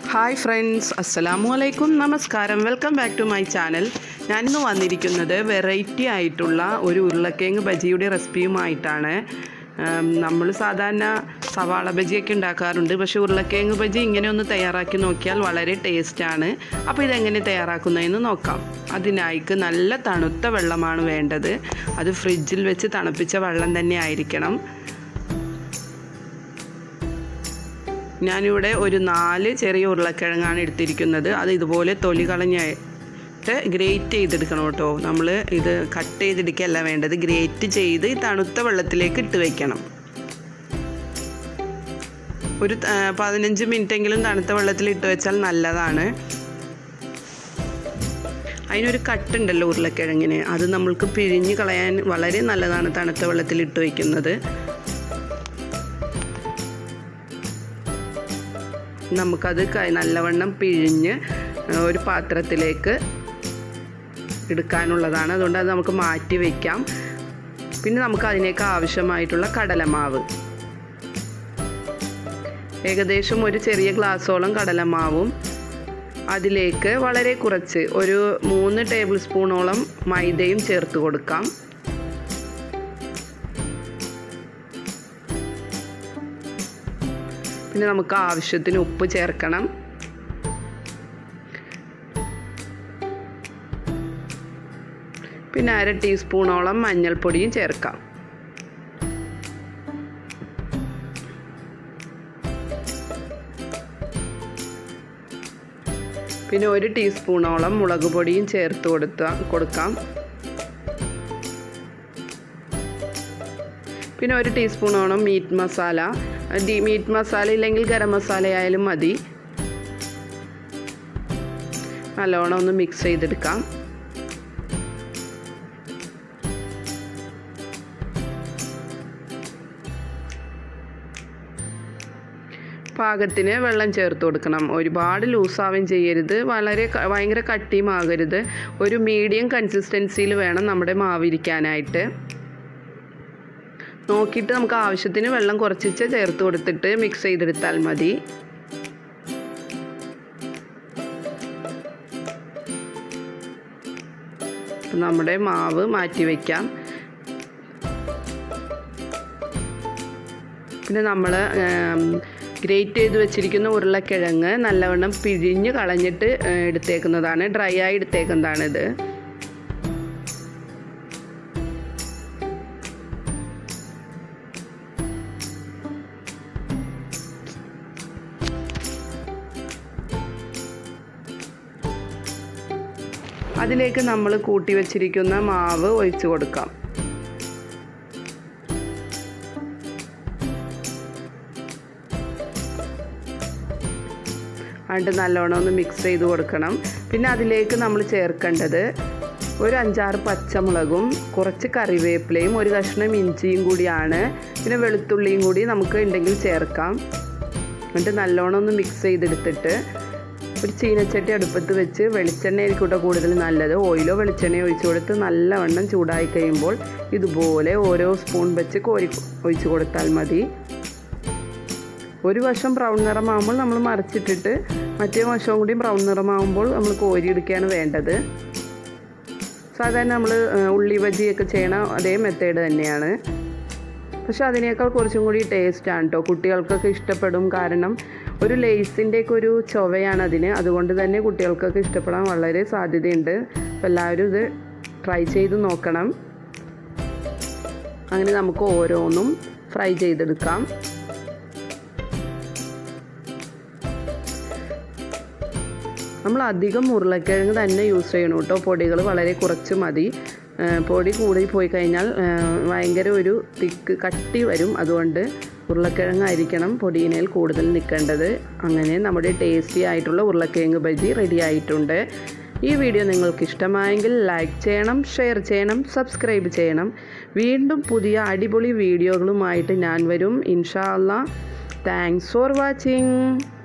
hi friends അസ്സലാമു അലൈക്കും നമസ്കാരം welcome back to my channel ഞാനിന്ന് വന്നിരിക്കുന്നത് വെറൈറ്റി ആയിട്ടുള്ള ഒരു ഉരുളക്കിഴങ്ങ് ബജിയുടെ റെസിപ്പിയുമായിട്ടാണ് നമ്മൾ സാധാരണ സവാള ബജിയൊക്കെ ഉണ്ടാക്കാറുണ്ട് പക്ഷേ ഉരുളക്കിഴങ്ങ് ബജി ഇങ്ങനെ ഒന്ന് തയ്യാറാക്കി നോക്കിയാൽ വളരെ ടേസ്റ്റാണ് അപ്പോൾ ഇതെങ്ങനെ തയ്യാറാക്കുന്നതെന്ന് നോക്കാം അതിനായിക്ക് നല്ല തണുത്ത വെള്ളമാണ് വേണ്ടത് അത് ഫ്രിഡ്ജിൽ വെച്ച് തണുപ്പിച്ച വെള്ളം തന്നെ ആയിരിക്കണം ഞാനിവിടെ ഒരു നാല് ചെറിയ ഉരുളക്കിഴങ്ങാണ് എടുത്തിരിക്കുന്നത് അത് ഇതുപോലെ തൊലി കളഞ്ഞിട്ട് ഗ്രേറ്റ് ചെയ്തെടുക്കണം കേട്ടോ നമ്മൾ ഇത് കട്ട് ചെയ്തെടുക്കുകയല്ല വേണ്ടത് ഗ്രേറ്റ് ചെയ്ത് ഈ തണുത്ത വെള്ളത്തിലേക്ക് ഇട്ട് വെക്കണം ഒരു പതിനഞ്ച് മിനിറ്റെങ്കിലും തണുത്ത വെള്ളത്തിൽ ഇട്ട് വെച്ചാൽ നല്ലതാണ് അതിനൊരു കട്ടുണ്ടല്ലോ ഉരുളക്കിഴങ്ങിന് അത് നമ്മൾക്ക് പിഴിഞ്ഞ് കളയാൻ വളരെ നല്ലതാണ് തണുത്ത വെള്ളത്തിൽ ഇട്ട് വയ്ക്കുന്നത് നമുക്കത് നല്ലവണ്ണം പിഴിഞ്ഞ് ഒരു പാത്രത്തിലേക്ക് എടുക്കാനുള്ളതാണ് അതുകൊണ്ട് അത് നമുക്ക് മാറ്റി വയ്ക്കാം പിന്നെ നമുക്ക് അതിനേക്ക് ആവശ്യമായിട്ടുള്ള കടലമാവ് ഏകദേശം ഒരു ചെറിയ ഗ്ലാസ്സോളം കടലമാവും അതിലേക്ക് വളരെ കുറച്ച് ഒരു മൂന്ന് ടേബിൾ സ്പൂണോളം മൈദയും ചേർത്ത് കൊടുക്കാം പിന്നെ നമുക്ക് ആവശ്യത്തിന് ഉപ്പ് ചേർക്കണം പിന്നെ അര ടീസ്പൂണോളം മഞ്ഞൾപ്പൊടിയും ചേർക്കാം പിന്നെ ഒരു ടീസ്പൂണോളം മുളക് പൊടിയും ചേർത്ത് കൊടുത്ത കൊടുക്കാം പിന്നെ ഒരു ടീസ്പൂണോളം മീറ്റ് മസാല മീറ്റ് മസാല ഇല്ലെങ്കിൽ ഗരം മസാല ആയാലും മതി നല്ലോണം ഒന്ന് മിക്സ് ചെയ്തെടുക്കാം പാകത്തിന് വെള്ളം ചേർത്ത് കൊടുക്കണം ഒരുപാട് ലൂസാവുകയും ചെയ്യരുത് വളരെ ഭയങ്കര കട്ടിയും ആകരുത് ഒരു മീഡിയം കൺസിസ്റ്റൻസിയിൽ വേണം നമ്മുടെ മാവിരിക്കാനായിട്ട് നോക്കിയിട്ട് നമുക്ക് ആവശ്യത്തിന് വെള്ളം കുറച്ചിച്ച് ചേർത്ത് കൊടുത്തിട്ട് മിക്സ് ചെയ്തെടുത്താൽ മതി നമ്മുടെ മാവ് മാറ്റി വയ്ക്കാം പിന്നെ നമ്മൾ ഗ്രേറ്റ് ചെയ്ത് വെച്ചിരിക്കുന്ന ഉരുളക്കിഴങ്ങ് നല്ലവണ്ണം പിഴിഞ്ഞ് കളഞ്ഞിട്ട് എടുത്തേക്കുന്നതാണ് ഡ്രൈ ആയി എടുത്തേക്കുന്നതാണിത് അതിലേക്ക് നമ്മൾ കൂട്ടി വച്ചിരിക്കുന്ന മാവ് ഒഴിച്ചു കൊടുക്കാം എന്നിട്ട് നല്ലോണം ഒന്ന് മിക്സ് ചെയ്ത് കൊടുക്കണം പിന്നെ അതിലേക്ക് നമ്മൾ ചേർക്കേണ്ടത് ഒരു അഞ്ചാറ് പച്ചമുളകും കുറച്ച് കറിവേപ്പിലയും ഒരു കഷ്ണം ഇഞ്ചിയും കൂടിയാണ് പിന്നെ വെളുത്തുള്ളിയും കൂടി നമുക്ക് ഉണ്ടെങ്കിൽ ചേർക്കാം എന്നിട്ട് നല്ലോണം ഒന്ന് മിക്സ് ചെയ്തെടുത്തിട്ട് ഒരു ചീനച്ചട്ടി അടുപ്പത്ത് വെച്ച് വെളിച്ചെണ്ണ ആയിരിക്കട്ടെ കൂടുതൽ നല്ലത് ഓയിലോ വെളിച്ചെണ്ണയോ ഒഴിച്ചു കൊടുത്ത് നല്ലവണ്ണം ചൂടായി കഴിയുമ്പോൾ ഇതുപോലെ ഓരോ സ്പൂൺ വെച്ച് കോരി ഒഴിച്ചു കൊടുത്താൽ മതി ഒരു വശം ബ്രൗൺ നിറമാകുമ്പോൾ നമ്മൾ മറിച്ചിട്ടിട്ട് മറ്റേ വശവും കൂടി ബ്രൗൺ നിറമാകുമ്പോൾ നമ്മൾ കോരിയെടുക്കുകയാണ് വേണ്ടത് സാധാരണ നമ്മൾ ഉള്ളി ബജിയൊക്കെ ചെയ്യണ അതേ മെത്തേഡ് തന്നെയാണ് പക്ഷെ അതിനേക്കാൾ കുറച്ചും കൂടി ടേസ്റ്റാണ് കേട്ടോ കുട്ടികൾക്കൊക്കെ ഇഷ്ടപ്പെടും കാരണം ഒരു ലേസിൻ്റെയൊക്കെ ഒരു ചൊവയാണ് അതിന് അതുകൊണ്ട് തന്നെ കുട്ടികൾക്കൊക്കെ ഇഷ്ടപ്പെടാൻ വളരെ സാധ്യതയുണ്ട് അപ്പോൾ എല്ലാവരും ഇത് ട്രൈ ചെയ്ത് നോക്കണം അങ്ങനെ നമുക്ക് ഓരോന്നും ഫ്രൈ ചെയ്തെടുക്കാം നമ്മൾ അധികം ഉരുളക്കിഴങ്ങ് തന്നെ യൂസ് ചെയ്യണം കേട്ടോ പൊടികൾ വളരെ കുറച്ച് മതി പൊടി കൂടി പോയി കഴിഞ്ഞാൽ ഭയങ്കര ഒരു തിക്ക് കട്ടി വരും അതുകൊണ്ട് ഉരുളക്കിഴങ്ങായിരിക്കണം പൊടിയിനേൽ കൂടുതൽ നിൽക്കേണ്ടത് അങ്ങനെ നമ്മുടെ ടേസ്റ്റി ആയിട്ടുള്ള ഉരുളക്കിഴങ്ങ് ബജി റെഡി ആയിട്ടുണ്ട് ഈ വീഡിയോ നിങ്ങൾക്ക് ഇഷ്ടമായെങ്കിൽ ലൈക്ക് ചെയ്യണം ഷെയർ ചെയ്യണം സബ്സ്ക്രൈബ് ചെയ്യണം വീണ്ടും പുതിയ അടിപൊളി വീഡിയോകളുമായിട്ട് ഞാൻ വരും ഇൻഷാ അല്ലാ താങ്ക്സ് ഫോർ വാച്ചിങ്